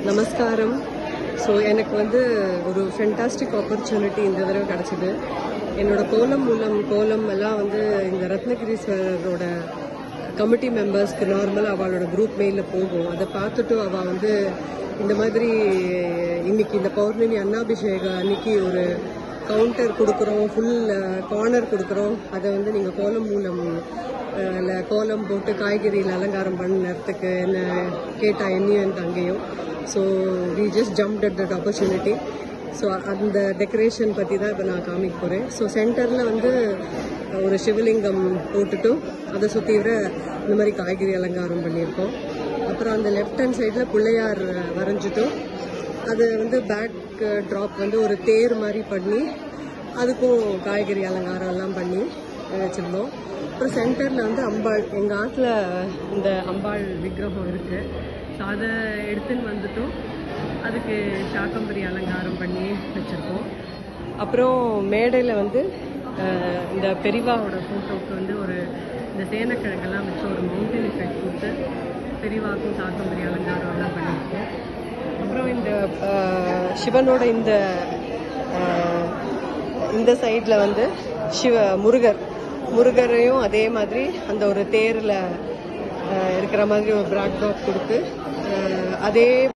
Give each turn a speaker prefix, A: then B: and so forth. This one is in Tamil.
A: நமஸ்காரம் ஸோ எனக்கு வந்து ஒரு ஃபென்டாஸ்டிக் ஆப்பர்ச்சுனிட்டி இந்த தடவை கிடச்சிது என்னோட கோலம் மூலம் கோலம் எல்லாம் வந்து இந்த ரத்னகிரீஸ்வரரோட கமிட்டி மெம்பர்ஸ்க்கு நார்மலாக அவளோட குரூப் மெயிலில் போகும் அதை பார்த்துட்டு அவள் வந்து இந்த மாதிரி இன்னைக்கு இந்த பௌர்ணமி அன்னாபிஷேக அன்னைக்கு ஒரு கவுண்டர் கொடுக்குறோம் ஃபுல் கார்னர் கொடுக்குறோம் அதை வந்து நீங்கள் கோலம் மூலம் அஹ், ல கோலம் போட்டு காய்கறியில் அலங்காரம் பண்ணுறதுக்கு என்ன கேட்டா என்னையும் என் தங்கையும் so we just jump at that opportunity so அந்த டெக்கரேஷன் பற்றி தான் இப்போ நான் காமிக்க போகிறேன் ஸோ சென்டரில் வந்து ஒரு சிவலிங்கம் போட்டுட்டு அதை சுற்றி வர இந்த மாதிரி காய்கறி அலங்காரம் பண்ணியிருக்கோம் அப்புறம் அந்த லெஃப்ட் ஹேண்ட் சைடில் பிள்ளையார் வரைஞ்சிட்டும் அது வந்து பேக் ட்ராப் வந்து ஒரு தேர் மாதிரி பண்ணி அதுக்கும் காய்கறி அலங்காரம் எல்லாம் பண்ணி வச்சுருந்தோம் அப்புறம் சென்டரில் வந்து அம்பாள் எங்கள் ஆற்றுல இந்த அம்பாள் விக்கிரகம் இருக்குது ஸோ அதை எடுத்துன்னு வந்துட்டும் அதுக்கு சாக்கம்பரி அலங்காரம் பண்ணி வச்சுருக்கோம் அப்புறம் மேடையில் வந்து அஹ், இந்த பெரிவாவோட ஃபோட்டோவுக்கு வந்து ஒரு இந்த சேனக்கிழங்கெல்லாம் வச்சு ஒரு மவுண்டன் எஃபெக்ட் கொடுத்து பெரிவாக்கும் சாக்கம்பரி அலங்காரம் எல்லாம் பண்ணியிருக்கோம் அப்புறம் இந்த அஹ், சிவனோட இந்த அஹ், இந்த சைடில் வந்து சிவ முருகர் முருகரையும் அதே மாதிரி அந்த ஒரு தேரில் இருக்கிற மாதிரி ஒரு பிராக் டாக் கொடுத்து அஹ், அதே